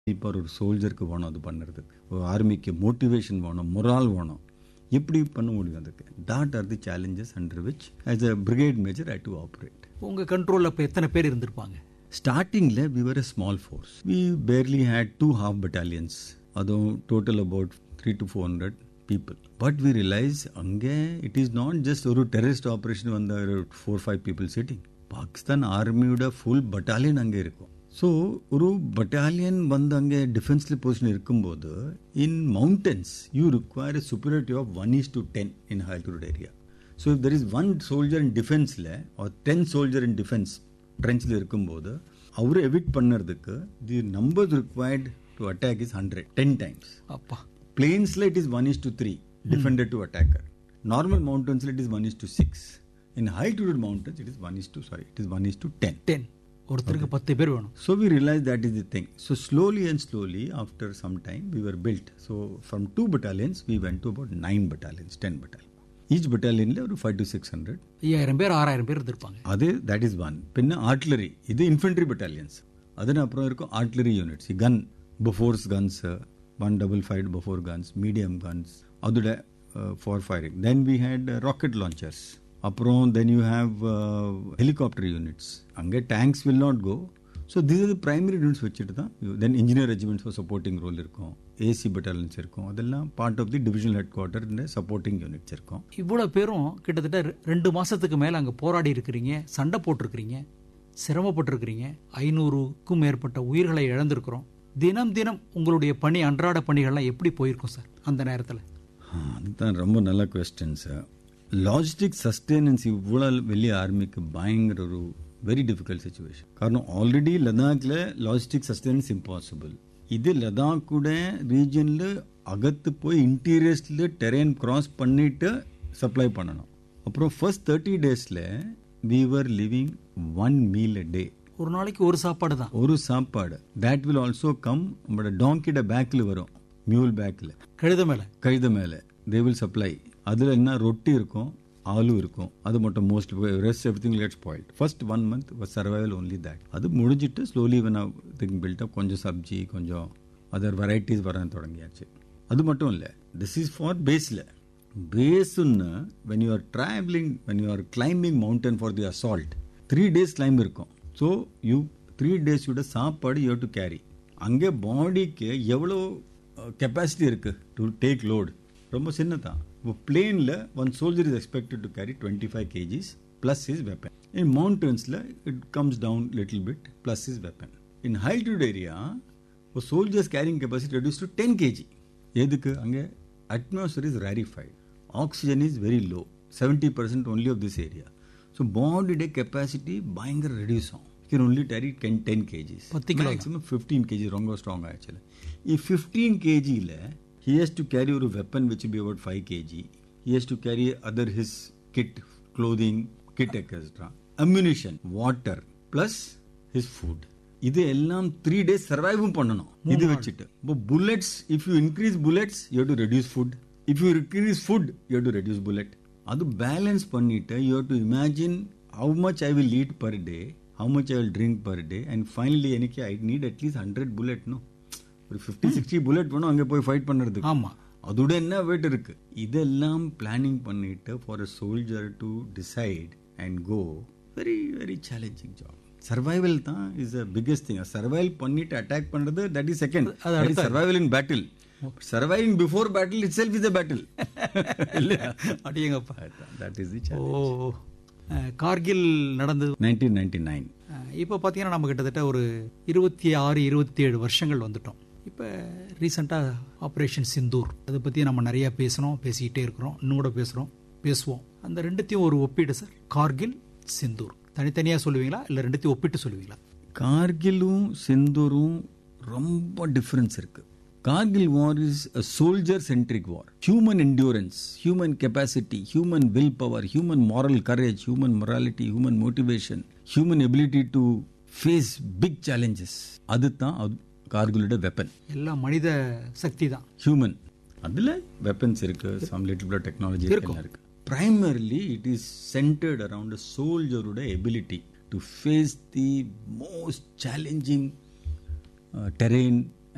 இப்போ ஒரு சோல்ஜருக்கு வேணும் அது பண்ணுறதுக்கு ஒரு ஆர்மிக்கு மோட்டிவேஷன் வேணும் மொரால் வேணும் எப்படி பண்ண முடியும் அதுக்கு that are the challenges under which as a brigade major I to operate உங்க கண்ட்ரோல்ல இப்போ எத்தனை பேர் இருந்திருப்பாங்க ஸ்டார்டிங்கில் we were a small force we barely had two half battalions அதுவும் total about three to four hundred people but we realise அங்கே it is not just ஒரு டெரரிஸ்ட் ஆப்ரேஷன் வந்த four five people sitting Pakistan ஆர்மியோட full battalion அங்கே இருக்கும் so ஒரு battalion வந்து அங்கே டிஃபென்ஸ்ல பொசிஷன் இருக்கும்போது in mountains you require superiority of one is to ten in high altitude area so if there is one soldier in டிஃபென்ஸில் or ten soldier in defence ட்ரென்ச்சில் இருக்கும்போது அவரை எவிட் பண்ணுறதுக்கு the number required to attack is hundred ten times அப்பா பிளேன்ஸில் it is one is to three defended to attacker normal மவுண்டன்ஸில் it is one is to six in high altitude mountains it is one is to sorry it is one is to ten ten ஒருத்தருக்கு பத்து பேர் வேணும் So we realized that is the thing. So slowly and slowly, after some time, we were built. So from two battalions, we went to about nine battalions, ten battalions. Each battalion ஒரு five to six hundred ஐயாயிரம் பேர் ஆறாயிரம் பேர் இருந்திருப்பாங்க அது that is one பின்ன artillery இது infantry battalions அதுன்னு அப்புறம் இருக்கும் artillery units gun Bofors guns one double five Bofors guns medium guns அதோட for firing then we had rocket launchers அப்புறம் then you have helicopter units அங்கே tanks will not go so this is primary units வச்சுட்டு தான் then engineer regiments for supporting role இருக்கும் AC battalions இருக்கும் அதெல்லாம் part of the divisional headquarter இந்த supporting units இருக்கும் இவ்வளவு பேரும் கிட்டத்தட்ட ரெ- ரெண்டு மாசத்துக்கு மேல அங்க போராடி இருக்கிறீங்க சண்டை போட்டிருக்கிறீங்க சிரமப்பட்டிருக்கிறீங்க ஐநூறுக்கும் மேற்பட்ட உயிர்களை இழந்திருக்கிறோம் தினம் தினம் உங்களுடைய பணி அன்றாட பணிகள்லாம் எப்படி போயிருக்கும் சார் அந்த நேரத்தில் ஆ, அதுதான் ரொம்ப நல்ல கொஸ்டின் சார் லாஜிஸ்டிக் சஸ்டெனன்ஸ் இவ்வளோ வெளிய ஆர்மிக்கு பயங்கர ஒரு வெரி டிஃபிகல்ட் சுச்சுவேஷன் காரணம் ஆல்ரெடி லடாக்ல லாஜிஸ்டிக் சஸ்டெனன்ஸ் இம்பாசிபிள் இது லடாக் கூட ரீஜனில் அகத்து போய் இன்டீரியர்ஸில் டெரெயின் கிராஸ் பண்ணிட்டு சப்ளை பண்ணணும் அப்புறம் ஃபர்ஸ்ட் தேர்ட்டி டேஸில் we were living one meal a day ஒரு நாளைக்கு ஒரு சாப்பாடு தான் ஒரு சாப்பாடு that will also come நம்மளோட டாங்கிட பேக்கில் வரும் மியூல் பேக்கில் கழுத மேல கழுத மேலே தே வில் சப்ளை அதில் என்ன ரொட்டி இருக்கும் ஆலு இருக்கும் அது மட்டும் most rest everything let spoiled first one month survival only that அது முடிஞ்சிட்டு slowly when thing build up கொஞ்சம் சப்ஜி கொஞ்சம் அதர் வெரைட்டிஸ் வர தொடங்கியாச்சு அது மட்டும் இல்லை திஸ் இஸ் ஃபார் பேஸில் பேஸுன்னு when you are travelling when you are climbing mountain for the assault three days climb இருக்கும் ஸோ யூ த்ரீ டேஸோட சாப்பாடு யூ டு கேரி அங்கே பாடிக்கு எவ்வளோ கெப்பாசிட்டி இருக்கு டு டேக் லோடு ரொம்ப சின்னதான் இப்போ பிளேனில் one soldier is expected to carry twenty five KGs plus is weapon in மவுண்டன்ஸில் it comes down little bit plus is weapon in high altitude area ஒரு soldiers carrying capacity reduce to ten KG எதுக்கு அங்கே atmosphere is rarefied oxygen is very low seventy percent only of this area so பாடியோட capacity பயங்கர reduce ஆகும் can only carry ten ten KGs பத்து kilo maximum fifteen KG ரொம்ப strong actually ಈ fifteen K ಜಿயில் he has to carry ஒரு weapon which will be about 5 kg he has to carry other his kit clothing kit etc ammunition water plus his food இது எல்லாம் three days சர்வைவும் பண்ணணும் இது வச்சுட்டு இப்போ bullets if you increase bullets you to reduce food if you increase food you to reduce bullet அது balance பண்ணிட்டு you to imagine how much I will eat per day how much I will drink per day and finally எனக்கு I need at least hundred bullet no ஒரு fifty sixty bullet வேணும் அங்கே போய் fight பண்ணுறதுக்கு ஆமா அதோட என்ன வெயிட் இருக்கு இதெல்லாம் பிளானிங் பண்ணிட்டு for a soldier to decide and go very very challenging job survival தான் is a biggest thing survival பண்ணிட்டு அட்டாக் பண்றது தட் இஸ் செகண்ட் அது survival in battle surviving before battle itself is a battle இல்லையா அடியங்கப்பா that is the oh uh, Kargil நடந்தது nineteen ninety nine அஹ், இப்போ பார்த்தீங்கன்னா நம்ம கிட்டத்தட்ட ஒரு இருபத்தி ஆறு இருபத்தி ஏழு வருஷங்கள் வந்துட்டோம் இப்போ ரீசெண்டாக ஆப்ரேஷன் சிந்தூர் அதை பற்றி நம்ம நிறையா பேசணும் பேசிக்கிட்டே இருக்கிறோம் இன்னும் கூட பேசுகிறோம் பேசுவோம் அந்த ரெண்டுத்தையும் ஒரு ஒப்பீடு சார் கார்கில் சிந்தூர் தனித்தனியாக சொல்லுவீங்களா இல்லை ரெண்டுத்தையும் ஒப்பிட்டு சொல்லுவீங்களா கார்கிலும் சிந்தூரும் ரொம்ப டிஃபரன்ஸ் இருக்கு Kargil war is a soldier centric war human endurance human capacity human will power human moral courage human morality human motivation human ability to face big challenges அதுதான் அது கார்கிலோட வெப்பன் எல்லாம் மனித சக்தி தான் ஹியூமன் அதில் வெப்பன்ஸ் இருக்கு சம் லிட்டில் பிளட் டெக்னாலஜி எல்லாம் இருக்கு primarily it is centered around a soldierோட ability to face the most challenging uh, terrain